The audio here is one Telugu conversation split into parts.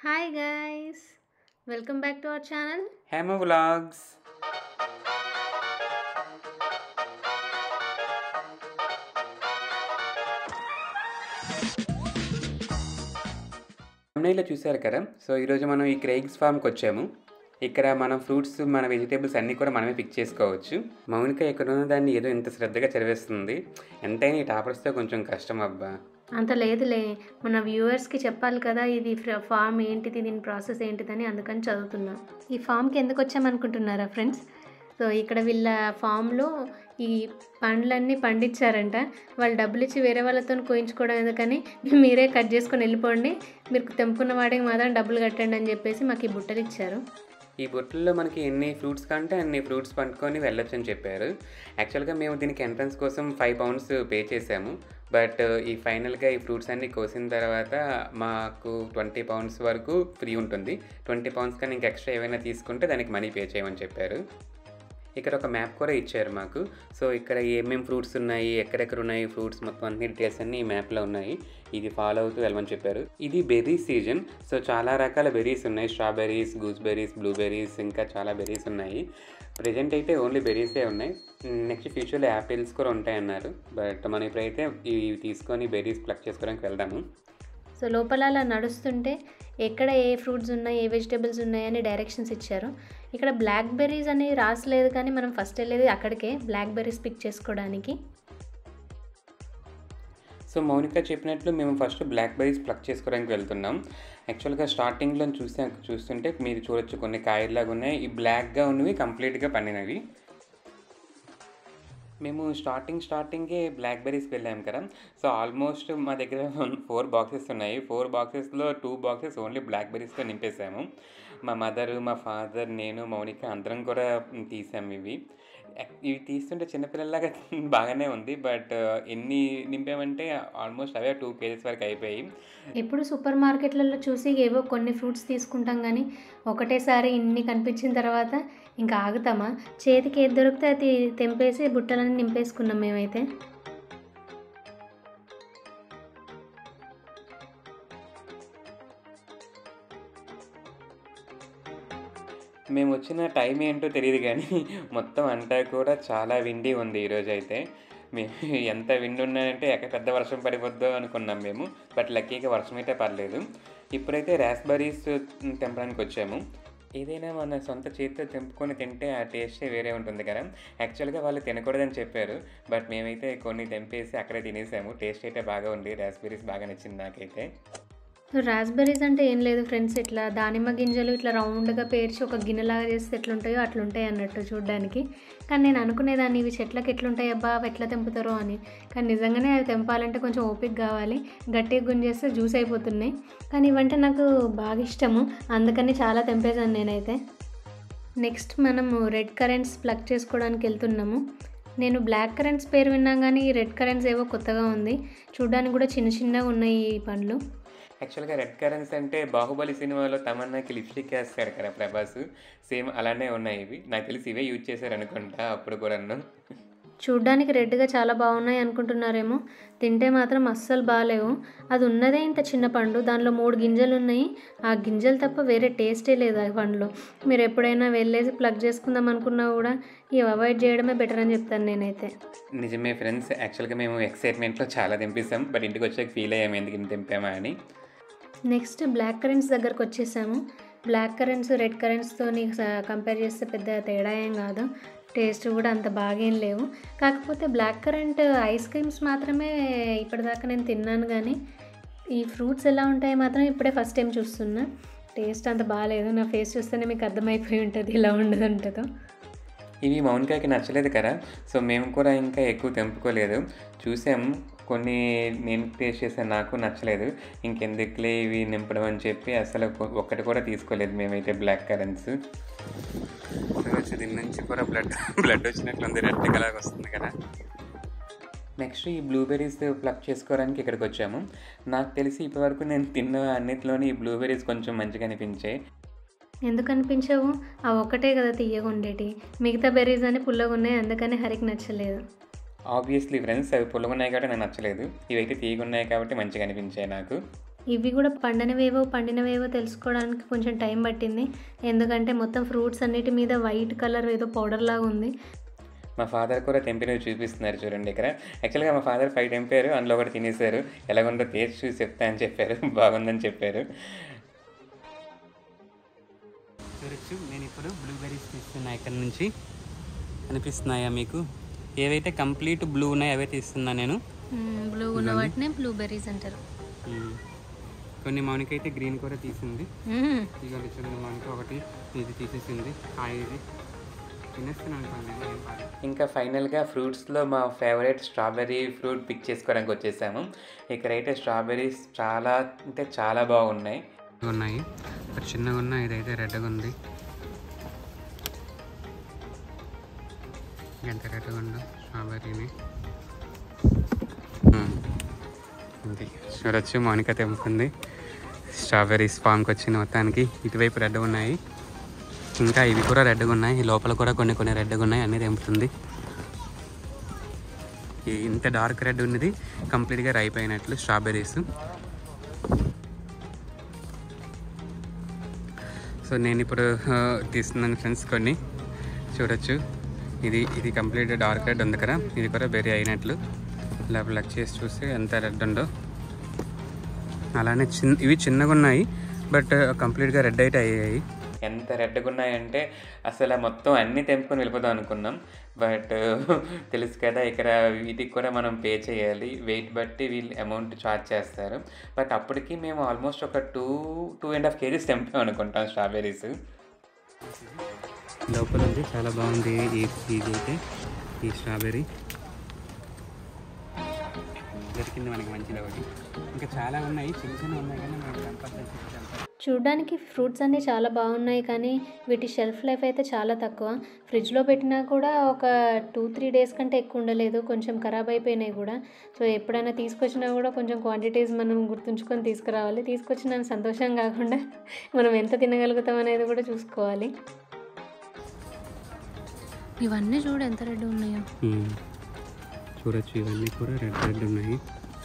Hi guys welcome back to our channel Hema vlogs తమిళలో చూశారు కదా సో ఈరోజు మనం ఈ క్రేగ్స్ ఫామ్కి వచ్చాము ఇక్కడ మనం ఫ్రూట్స్ మన వెజిటేబుల్స్ అన్నీ కూడా మనమే పిక్ చేసుకోవచ్చు మౌనిక ఇక్కడ ఉన్న దాన్ని ఏదో ఇంత శ్రద్ధగా చదివేస్తుంది ఎంతైనా ఈ టాపర్స్తో కొంచెం కష్టం అబ్బా అంత లేదులే మన వ్యూవర్స్కి చెప్పాలి కదా ఇది ఫామ్ ఏంటిది దీని ప్రాసెస్ ఏంటిదని అందుకని చదువుతున్నా ఈ ఫామ్కి ఎందుకు వచ్చామనుకుంటున్నారా ఫ్రెండ్స్ సో ఇక్కడ వీళ్ళ ఫామ్లో ఈ పండ్లన్నీ పండించారంట వాళ్ళు డబ్బులు ఇచ్చి వేరే వాళ్ళతో కోయించుకోవడం ఎందుకని మీరే కట్ చేసుకొని వెళ్ళిపోండి మీరు తెంపుకున్న వాడికి మాత్రం డబ్బులు కట్టండి అని చెప్పేసి మాకు ఈ బుట్టలు ఇచ్చారు ఈ బొట్టుల్లో మనకి ఎన్ని ఫ్రూట్స్ కంటే అన్ని ఫ్రూట్స్ పండుకొని వెళ్ళొచ్చు అని చెప్పారు యాక్చువల్గా మేము దీనికి ఎంట్రన్స్ కోసం ఫైవ్ పౌండ్స్ పే చేసాము బట్ ఈ ఫైనల్గా ఈ ఫ్రూట్స్ అన్ని కోసిన తర్వాత మాకు ట్వంటీ పౌండ్స్ వరకు ఫ్రీ ఉంటుంది ట్వంటీ పౌండ్స్ కానీ ఇంకా ఎక్స్ట్రా ఏమైనా తీసుకుంటే దానికి మనీ పే చేయమని చెప్పారు ఇక్కడ ఒక మ్యాప్ కూడా ఇచ్చారు మాకు సో ఇక్కడ ఏమేమి ఫ్రూట్స్ ఉన్నాయి ఎక్కడెక్కడ ఉన్నాయి ఫ్రూట్స్ మొత్తం అన్ని డీటెయిల్స్ అన్ని ఈ మ్యాప్లో ఉన్నాయి ఇది ఫాలో అవుతూ వెళ్ళమని చెప్పారు ఇది బెర్రీ సీజన్ సో చాలా రకాల బెర్రీస్ ఉన్నాయి స్ట్రాబెర్రీస్ గూస్బెర్రీస్ బ్లూబెర్రీస్ ఇంకా చాలా బెర్రీస్ ఉన్నాయి ప్రజెంట్ అయితే ఓన్లీ బెర్రీసే ఉన్నాయి నెక్స్ట్ ఫ్యూచర్లో యాపిల్స్ కూడా ఉంటాయన్నారు బట్ మనం ఇప్పుడైతే ఇవి తీసుకొని బెర్రీస్ ప్లక్ చేసుకోవడానికి వెళ్దాము సో లోపల అలా నడుస్తుంటే ఎక్కడ ఏ ఫ్రూట్స్ ఉన్నాయి ఏ వెజిటేబుల్స్ ఉన్నాయని డైరెక్షన్స్ ఇచ్చారు ఇక్కడ బ్లాక్ బెర్రీస్ అని రాసలేదు కానీ మనం ఫస్ట్ వెళ్ళేది అక్కడికే బ్లాక్ బెర్రీస్ పిక్ చేసుకోవడానికి సో మౌనిక చెప్పినట్లు మేము ఫస్ట్ బ్లాక్ బెర్రీస్ ప్లక్ చేసుకోవడానికి వెళ్తున్నాం యాక్చువల్గా స్టార్టింగ్లో చూసా చూస్తుంటే మీరు చూడొచ్చు కొన్ని కాయల్లాగా ఉన్నాయి ఈ బ్లాక్గా ఉన్నవి కంప్లీట్గా పండినవి మేము స్టార్టింగ్ స్టార్టింగే బ్లాక్ బెర్రీస్కి వెళ్ళాము కదా సో ఆల్మోస్ట్ మా దగ్గర ఫోర్ బాక్సెస్ ఉన్నాయి ఫోర్ బాక్సెస్లో టూ బాక్సెస్ ఓన్లీ బ్లాక్ బెర్రీస్తో నింపేశాము మా మదర్ మా ఫాదర్ నేను మౌనిక అందరం కూడా తీసాము ఇవి ఇవి తీస్తుంటే చిన్నపిల్లలాగా బాగానే ఉంది బట్ ఎన్ని నింపామంటే ఆల్మోస్ట్ అవే టూ కేజెస్ వరకు అయిపోయాయి ఎప్పుడు సూపర్ మార్కెట్లలో చూసి ఏవో కొన్ని ఫ్రూట్స్ తీసుకుంటాం కానీ ఒకటేసారి ఇన్ని కనిపించిన తర్వాత ఇంకా ఆగుతామా చేతికి ఏది దొరికితే అది తెంపేసి బుట్టలన్నీ నింపేసుకున్నాం మేమైతే మేము వచ్చిన టైం ఏంటో తెలియదు కానీ మొత్తం అంతా కూడా చాలా విండి ఉంది ఈరోజు అయితే మేము ఎంత విండి ఉన్నాయంటే ఎక్కడ పెద్ద వర్షం పడిపోద్దో అనుకున్నాం మేము బట్ లక్కీగా వర్షం అయితే పర్లేదు ఇప్పుడైతే రాస్బెర్రీస్ తెంపడానికి వచ్చాము ఏదైనా మన సొంత చేతితో తెంపుకొని తింటే ఆ టేస్టే వేరే ఉంటుంది కదా యాక్చువల్గా వాళ్ళు తినకూడదని చెప్పారు బట్ మేమైతే కొన్ని తెంపేసి అక్కడే తినేసాము టేస్ట్ అయితే బాగా ఉంది రాస్బెర్రీస్ బాగా నచ్చింది నాకైతే రాస్బెర్రీస్ అంటే ఏం లేదు ఫ్రెండ్స్ ఇట్లా దానిమ్మ గింజలు ఇట్లా రౌండ్గా పేర్చి ఒక గిన్నెలాగా చేస్తే ఎట్లుంటాయో అట్లుంటాయి అన్నట్టు చూడడానికి కానీ నేను అనుకునేదాన్ని ఇవి చెట్లకి ఎట్లుంటాయి అబ్బా అవి ఎట్లా తెంపుతారో అని కానీ నిజంగానే అవి తెంపాలంటే కొంచెం ఓపిక కావాలి గట్టిగా గుంజేస్తే జ్యూస్ అయిపోతున్నాయి కానీ ఇవంటే నాకు బాగా ఇష్టము అందుకని చాలా తెంపేశాను నేనైతే నెక్స్ట్ మనము రెడ్ కరెంట్స్ ప్లగ్ చేసుకోవడానికి వెళ్తున్నాము నేను బ్లాక్ కరెంట్స్ పేరు విన్నాం కానీ ఈ రెడ్ కరెంట్స్ ఏవో కొత్తగా ఉంది చూడడానికి కూడా చిన్న చిన్నగా ఉన్నాయి ఈ పండ్లు యాక్చువల్గా రెడ్ కరెన్స్ అంటే బాహుబలి సినిమాలో తమన్నాకి లిప్స్టిక్ వేస్తాడు కదా ప్రభాస్ సేమ్ అలానే ఉన్నాయి ఇవి నాకు తెలిసి ఇవే యూజ్ చేశారు అనుకుంటా అప్పుడు కూడా చూడ్డానికి రెడ్గా చాలా బాగున్నాయి అనుకుంటున్నారేమో తింటే మాత్రం అస్సలు బాగాలేవు అది ఉన్నదే ఇంత చిన్న పండు దానిలో మూడు గింజలు ఉన్నాయి ఆ గింజలు తప్ప వేరే టేస్టే లేదు ఆ పండులో మీరు ఎప్పుడైనా వెళ్ళేసి ప్లగ్ చేసుకుందాం అనుకున్నా కూడా ఇవి అవాయిడ్ చేయడమే బెటర్ అని చెప్తాను నేనైతే నిజమే ఫ్రెండ్స్ యాక్చువల్గా మేము ఎక్సైట్మెంట్లో చాలా తెంపిస్తాం బట్ ఇంటికి వచ్చాక ఫీల్ అయ్యాము ఎందుకు ఇంత తెంపామా అని నెక్స్ట్ బ్లాక్ కరెంట్స్ దగ్గరకు వచ్చేసాము బ్లాక్ కరెంట్స్ రెడ్ కరెంట్స్తో కంపేర్ చేస్తే పెద్ద తేడా ఏం కాదు టేస్ట్ కూడా అంత బాగేం లేవు కాకపోతే బ్లాక్ కరెంట్ ఐస్ క్రీమ్స్ మాత్రమే ఇప్పటిదాకా నేను తిన్నాను కానీ ఈ ఫ్రూట్స్ ఎలా ఉంటాయో మాత్రం ఇప్పుడే ఫస్ట్ టైం చూస్తున్నా టేస్ట్ అంత బాగాలేదు నా ఫేస్ చూస్తేనే మీకు అర్థమైపోయి ఉంటుంది ఇలా ఉండదు ఉంటుందో ఇవి మౌనికాకి నచ్చలేదు కదా సో మేము కూడా ఇంకా ఎక్కువ తెంపుకోలేదు చూసాము కొన్ని నేను టేస్ట్ చేసాను నాకు నచ్చలేదు ఇంకెందుకులే ఇవి నింపడం అని చెప్పి అసలు ఒక్కటి కూడా తీసుకోలేదు మేమైతే బ్లాక్ కరెంట్స్ వచ్చి దీని నుంచి కూడా బ్లడ్ బ్లడ్ వచ్చినట్లుంది రెడ్ కలర్ వస్తుంది కదా నెక్స్ట్ ఈ బ్లూబెర్రీస్ ప్లక్ చేసుకోవడానికి ఇక్కడికి వచ్చాము నాకు తెలిసి ఇప్పటివరకు నేను తిన్న అన్నిటిలోని ఈ బ్లూబెర్రీస్ కొంచెం మంచిగా అనిపించాయి ఎందుకు అనిపించవు ఆ ఒక్కటే కదా తీయగా ఉండేటి మిగతా బెర్రీస్ అని పుల్లగా ఉన్నాయి అందుకని హరికి నచ్చలేదు ఆబ్వియస్లీ ఫ్రెండ్స్ అవి పుల్లగున్నాయి కాబట్టి నాకు నచ్చలేదు ఇవైతే తీగున్నాయి కాబట్టి మంచిగా అనిపించాయి నాకు ఇవి కూడా పండనివేవో పండినవేవో తెలుసుకోవడానికి కొంచెం టైం పట్టింది ఎందుకంటే మొత్తం ఫ్రూట్స్ అన్నిటి మీద వైట్ కలర్ ఏదో పౌడర్ లాగా ఉంది మా ఫాదర్ కూడా తెంపినవి చూపిస్తున్నారు చూడండి ఇక్కడ యాక్చువల్గా మా ఫాదర్ ఫైవ్ తెంపారు అందులో ఒకటి తినేశారు ఎలాగుందో టేస్ట్ చూసి చెప్తా అని చెప్పారు బాగుందని చెప్పారు చూడొచ్చు నేను ఇప్పుడు బ్లూబెర్రీస్ తీస్తున్నా ఇక్కడ నుంచి కనిపిస్తున్నాయా మీకు ఏవైతే కంప్లీట్ బ్లూ ఉన్నాయో అవే తీస్తున్నా నేను బ్లూ ఉన్న వాటినే బ్లూబెర్రీస్ అంటారు కొన్ని మౌనిక అయితే గ్రీన్ కూడా తీసింది ఇవాళ చూడండి మనకి ఒకటి ఇది తీసేసింది హాయ్ ఇది తినేస్తున్నాను అనుకోండి ఏం కాదు. ఇంకా ఫైనల్గా ఫ్రూట్స్లో మా ఫేవరెట్ స్ట్రాబెర్రీ ఫ్రూట్ పిక్ చేసుకోవడానికి వచ్చేసాము ఇక్కడైతే స్ట్రాబెర్రీస్ చాలా అంటే చాలా బాగున్నాయి ఉన్నాయి ఒకటి చిన్నగా ఉన్నాయి ఇదైతే రెడ్గా ఉంది ఎంత రెడ్గా ఉందో స్ట్రాబెర్రీని ఇది చూడొచ్చు మౌనిక తెంపుకుంది స్ట్రాబెర్రీస్ ఫామ్కి వచ్చిన మొత్తానికి ఇటువైపు రెడ్ ఉన్నాయి ఇంకా ఇవి కూడా రెడ్గా ఉన్నాయి లోపల కూడా కొన్ని కొన్ని రెడ్గా ఉన్నాయి అన్నీ తెంపుతుంది ఈ ఇంత డార్క్ రెడ్ ఉన్నది కంప్లీట్గా రైప్ అయినట్లు స్ట్రాబెర్రీస్ సో నేను ఇప్పుడు ఆ, తీస్తున్నాను ఫ్రెండ్స్ కొన్ని చూడొచ్చు ఇది ఇది కంప్లీట్ డార్క్ రెడ్ ఉంది కదా ఇది కూడా బెరీ అయినట్లు లోపల లక్ చేసి చూస్తే ఎంత రెడ్ ఉందో అలానే చిన్న ఇవి చిన్నగా ఉన్నాయి బట్ కంప్లీట్గా రెడ్ అయితే అయ్యాయి ఎంత రెడ్గా ఉన్నాయంటే అసలు మొత్తం అన్నీ తెంపుకొని వెళ్ళిపోదాం అనుకున్నాం బట్ తెలుసు కదా ఇక్కడ వీటికి కూడా మనం పే చేయాలి వెయిట్ బట్టి వీళ్ళు అమౌంట్ చార్జ్ చేస్తారు బట్ అప్పటికి మేము ఆల్మోస్ట్ ఒక two two and half kgs తెంపాం అనుకుంటాం స్ట్రాబెర్రీస్ లోపల ఉంది చాలా బాగుంది ఈ ఇది అయితే ఈ స్ట్రాబెర్రీ దొరికింది మనకి మంచిది ఒకటి ఇంకా చాలా ఉన్నాయి చిన్న చిన్న ఉన్నాయి కానీ మేము తెంపట్లేదు తెంపట్లేదు. చూడ్డానికి ఫ్రూట్స్ అన్నీ చాలా బాగున్నాయి కానీ వీటి షెల్ఫ్ లైఫ్ అయితే చాలా తక్కువ ఫ్రిడ్జ్లో పెట్టినా కూడా ఒక టూ త్రీ డేస్ కంటే ఎక్కువ ఉండలేదు కొంచెం ఖరాబ్ అయిపోయినాయి కూడా సో ఎప్పుడైనా తీసుకొచ్చినా కూడా కొంచెం క్వాంటిటీస్ మనం గుర్తుంచుకొని తీసుకురావాలి తీసుకొచ్చిన సంతోషం కాకుండా మనం ఎంత తినగలుగుతాం అనేది కూడా చూసుకోవాలి ఇవన్నీ చూడు ఎంత రెడ్ ఉన్నాయో మ్మ్. చూడొచ్చు ఇవన్నీ కూడా రెడ్ రెడ్ ఉన్నాయి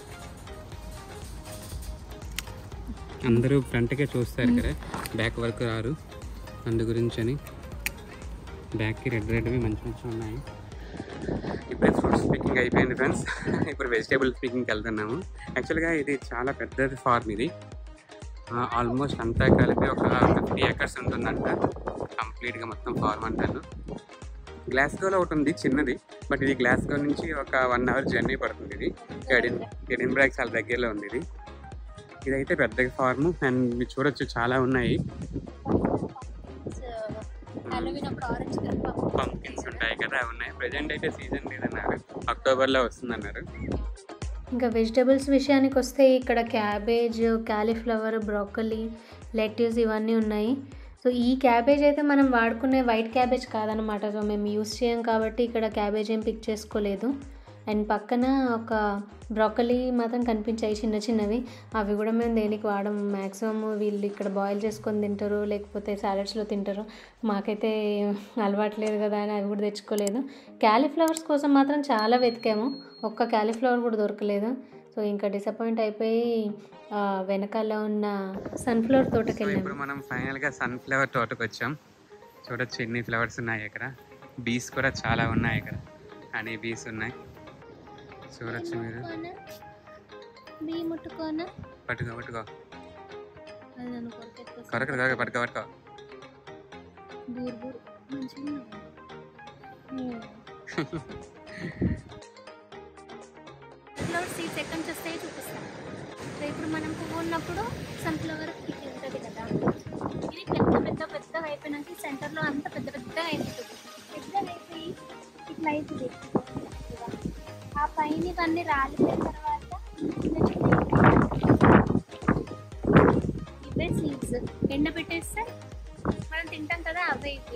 అందరూ ఫ్రంట్కే చూస్తారు కదా బ్యాక్ వరకు రారు అందు గురించి అని బ్యాక్కి రెడ్ రెడ్వి మంచి మంచి ఉన్నాయి ఇప్పుడే ఫ్రూట్స్ పికింగ్ అయిపోయింది ఫ్రెండ్స్ ఇప్పుడు వెజిటేబుల్ పికింగ్కి వెళ్తున్నాము యాక్చువల్గా ఇది చాలా పెద్దది ఫార్మ్ ఇది ఆల్మోస్ట్ అంతా కలిపి ఒక ఫిఫ్టీ ఏకర్స్ ఉంటుందంట కంప్లీట్గా మొత్తం ఫార్మ్ అంటాను గ్లాస్గోలో ఒకటి ఉంది చిన్నది బట్ ఇది గ్లాస్గో నుంచి ఒక వన్ అవర్ జర్నీ పడుతుంది ఇది ఎడిన్ ఎడిన్బ్రాగ్ చాలా దగ్గరలో ఉంది ఇది ఇదైతే పెద్ద ఫార్మ్ అండ్ మీరు చూడొచ్చు చాలా ఉన్నాయి పంకిన్స్ ఉంటాయి కదా అవి ఉన్నాయి ప్రజెంట్ అయితే సీజన్ లేదన్నారు అక్టోబర్లో వస్తుందన్నారు ఇంకా వెజిటబుల్స్ విషయానికి వస్తే ఇక్కడ క్యాబేజ్ క్యాలీఫ్లవర్ బ్రోకలీ లెట్యూస్ ఇవన్నీ ఉన్నాయి సో ఈ క్యాబేజ్ అయితే మనం వాడుకునే వైట్ క్యాబేజ్ కాదనమాట సో మేము యూస్ చేయం కాబట్టి ఇక్కడ క్యాబేజ్ ఏం పిక్ చేసుకోలేదు అండ్ పక్కన ఒక బ్రోకలీ మాత్రం కనిపించాయి చిన్న చిన్నవి అవి కూడా మేము దేనికి వాడము మ్యాక్సిమం వీళ్ళు ఇక్కడ బాయిల్ చేసుకొని తింటారు లేకపోతే సాలడ్స్లో తింటారు మాకైతే అలవాట్లేదు కదా అని అవి కూడా తెచ్చుకోలేదు క్యాలీఫ్లవర్స్ కోసం మాత్రం చాలా వెతికాము ఒక్క క్యాలీఫ్లవర్ కూడా దొరకలేదు సో ఇంకా డిసప్పాయింట్ అయిపోయి ఆ, వెనకాల ఉన్న సన్ఫ్లవర్ తోటకి సో వెళ్ళాము ఇప్పుడు మనం ఫైనల్గా సన్ఫ్లవర్ తోటకు వచ్చాం చూడొచ్చు ఎన్ని ఫ్లవర్స్ ఉన్నాయి ఇక్కడ బీస్ కూడా చాలా ఉన్నాయి ఇక్కడ హనీ బీస్ ఉన్నాయి చూడొచ్చు మీరు బీ ముట్టుకోనా పట్టుకో పట్టుకో అది నన్ను కొరకెత్తుకొస్తా. కొరకదు కొరక పట్టుకో పట్టుకో బూరు బూరు మంచిగా సన్ఫ్లవర్ సీడ్స్ ఎక్కడి నుంచి వస్తాయో చూపిస్తాను సో ఇప్పుడు మనం పువ్వు ఉన్నప్పుడు సన్ఫ్లవర్ ఇది ఉంటుంది కదా ఇది పెద్ద పెద్ద పెద్దగా అయిపోయినాక సెంటర్లో అంత పెద్ద పెద్దగా అయిపోతుంది పెద్దగా అయిపోయి ఇట్లా అవుతుంది ఇలా. ఆ పైన ఇవన్నీ రాలిపోయిన తర్వాత చిన్న చిన్న ఇవే సీడ్స్ ఎండ పెట్టేస్తే మనం తింటాం కదా అవే ఇవి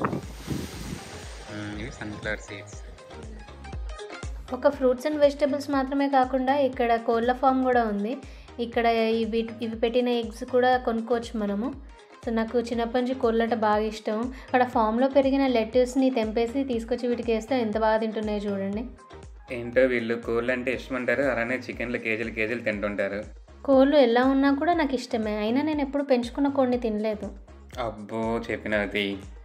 మ్మ్, ఇవి సన్ఫ్లవర్ సీడ్స్ ఒక ఫ్రూట్స్ అండ్ వెజిటబుల్స్ మాత్రమే కాకుండా ఇక్కడ కోళ్ళ ఫామ్ కూడా ఉంది ఇక్కడ ఇవి ఇవి పెట్టిన ఎగ్స్ కూడా కొనుక్కోవచ్చు మనము సో నాకు చిన్నప్పటి నుంచి కోళ్ళట బాగా ఇష్టం అక్కడ ఫామ్లో పెరిగిన లెట్యూస్ని తెంపేసి తీసుకొచ్చి వీటికి వేస్తే ఎంత బాగా తింటున్నాయో చూడండి ఏంటో వీళ్ళు కోళ్ళు అంటే ఇష్టమంటారు అలానే చికెన్లు కేజీలు కేజీలు తింటుంటారు కోళ్ళు ఎలా ఉన్నా కూడా నాకు ఇష్టమే అయినా నేను ఎప్పుడు పెంచుకున్న కోడిని తినలేదు అబ్బో చెప్పినది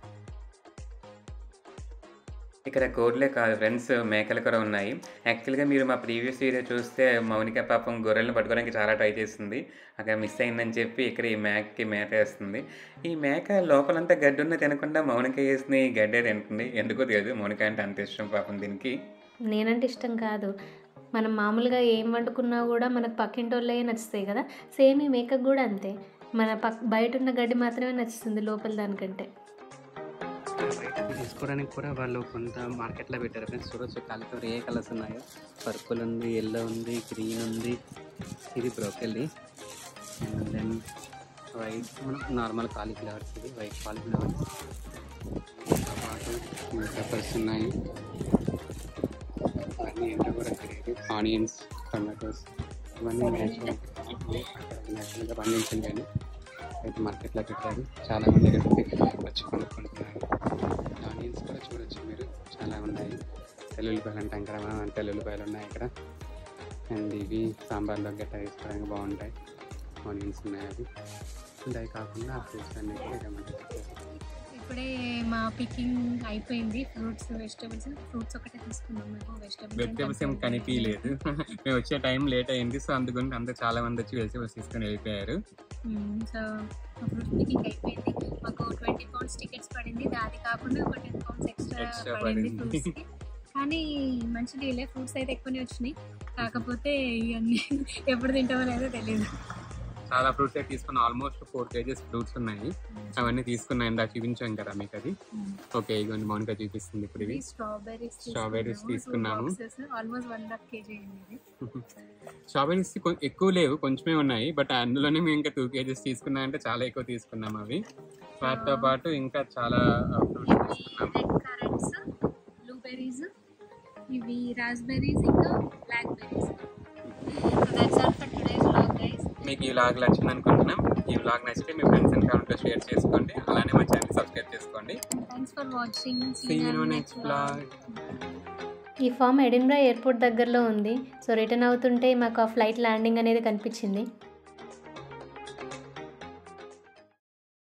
ఇక్కడ కోడ్లే కాదు ఫ్రెండ్స్ మేకలు కూడా ఉన్నాయి యాక్చువల్గా మీరు మా ప్రీవియస్ వీడియో చూస్తే మౌనిక పాపం గొర్రెలను పట్టుకోవడానికి చాలా ట్రై చేస్తుంది అక్కడ మిస్ అయిందని చెప్పి ఇక్కడ ఈ మేకకి మేత వేస్తుంది ఈ మేక లోపలంతా గడ్డి ఉన్న తినకుండా మౌనిక వేసిన ఈ గడ్డే తింటుంది ఎందుకో తెలియదు మౌనిక అంటే అంత ఇష్టం పాపం దీనికి నేనంటే ఇష్టం కాదు మనం మామూలుగా ఏం వండుకున్నా కూడా మనకు పక్కింటోళ్ళే నచ్చుతాయి కదా సేమ్ ఈ మేకకు కూడా అంతే మన పక్ బయట ఉన్న గడ్డి మాత్రమే నచ్చుతుంది లోపల దానికంటే బయటకి తీసుకోవడానికి కూడా వాళ్ళు కొంత మార్కెట్లో పెట్టారు ఫ్రెండ్స్ చూడొచ్చు కాలిఫ్లవర్ ఏ కలర్స్ ఉన్నాయో పర్పుల్ ఉంది ఎల్లో ఉంది గ్రీన్ ఉంది ఇది బ్రోకెల్లి అండ్ దెన్ వైట్ మనం నార్మల్ కాలీఫ్లవర్స్ ఇది వైట్ కాలీఫ్లవర్స్ పాటు పెప్పర్స్ ఉన్నాయి అవన్నీ ఏంటో కూడా తెలియదు ఆనియన్స్ టమాటోస్ ఇవన్నీ న్యాచురల్ న్యాచురల్గా పండించింది కానీ అయితే మార్కెట్లో పెట్టారు చాలా మంది ఇక్కడికి వచ్చి కొనుక్కుంటున్నారు ఆనియన్స్ కూడా చూడొచ్చు మీరు చాలా ఉన్నాయి తెల్లుల్లిపాయలు అంటాం కదా మనం తెల్లుల్లిపాయలు ఉన్నాయి ఇక్కడ అండ్ ఇవి సాంబార్లో గట్ట వేసుకోవడానికి బాగుంటాయి ఆనియన్స్ ఉన్నాయి అవి అండ్ అవి కాకుండా ఆ ఫ్రూట్స్ అన్నీ కూడా ఇక్కడ మనకి పెట్టారు. ఇప్పుడే మా పికింగ్ అయిపోయింది ఫ్రూట్స్ వెజిటబుల్స్ ఫ్రూట్స్ ఒకటే తీసుకున్నాం మేము వెజిటేబుల్స్ ఏం కనిపించలేదు మేము వచ్చే టైం లేట్ అయింది సో అందుకని అందరూ చాలా మంది వచ్చి వెజిటేబుల్స్ తీసుకొని వెళ్ళిపోయారు సో ఫ్రూట్స్ పికింగ్ అయిపోయింది మాకు ట్వంటీ పౌండ్స్ టికెట్స్ పడింది అది కాకుండా ఒక టెన్ పౌండ్స్ ఎక్స్ట్రా Extra పడింది పడింది. ఫ్రూట్స్కి కానీ మంచి డీలే ఫ్రూట్స్ అయితే ఎక్కువనే వచ్చినాయి కాకపోతే ఇవన్నీ ఎప్పుడు తింటామో లేదో తెలియదు చాలా ఫ్రూట్స్ అయితే తీసుకున్నాం ఆల్మోస్ట్ ఫోర్ కేజెస్ ఫ్రూట్స్ ఉన్నాయి అవన్నీ తీసుకున్నాం ఇందాక చూపించాం కదా మీకు అది ఓకే ఇగోండి మౌనిక చూపిస్తుంది ఇప్పుడు ఇవి స్ట్రాబెర్రీస్ Strawberries తీసుకున్నాము. ఆల్మోస్ట్ వన్ హాఫ్ కేజీ అయింది ఇది స్ట్రాబెరీస్ ఎక్కువ లేవు కొంచెమే ఉన్నాయి బట్ అందులోనే మేము ఇంకా టూ కేజెస్ తీసుకున్నాం అంటే చాలా ఎక్కువ తీసుకున్నాం అవి వాటితో పాటు ఇంకా చాలా ఫ్రూట్స్ తీసుకున్నాము రెడ్ కరెంట్స్ బ్లూబెర్రీస్ ఇవి రాస్బెర్రీస్ ఇంకా black berries that's all for today's vlog guys మీకు ఈ వ్లాగ్ నచ్చింది అనుకుంటున్నాం ఈ వ్లాగ్ నచ్చితే మీ ఫ్రెండ్స్ అండ్ ఫ్యామిలీతో షేర్ చేసుకోండి అలానే మా ఛానల్ సబ్స్క్రైబ్ చేసుకోండి thanks for watching See you in our next vlog. ఈ ఫామ్ ఎడిన్బ్రా ఎయిర్పోర్ట్ దగ్గరలో ఉంది సో రిటర్న్ అవుతుంటే మాకు ఆ ఫ్లైట్ ల్యాండింగ్ అనేది కనిపించింది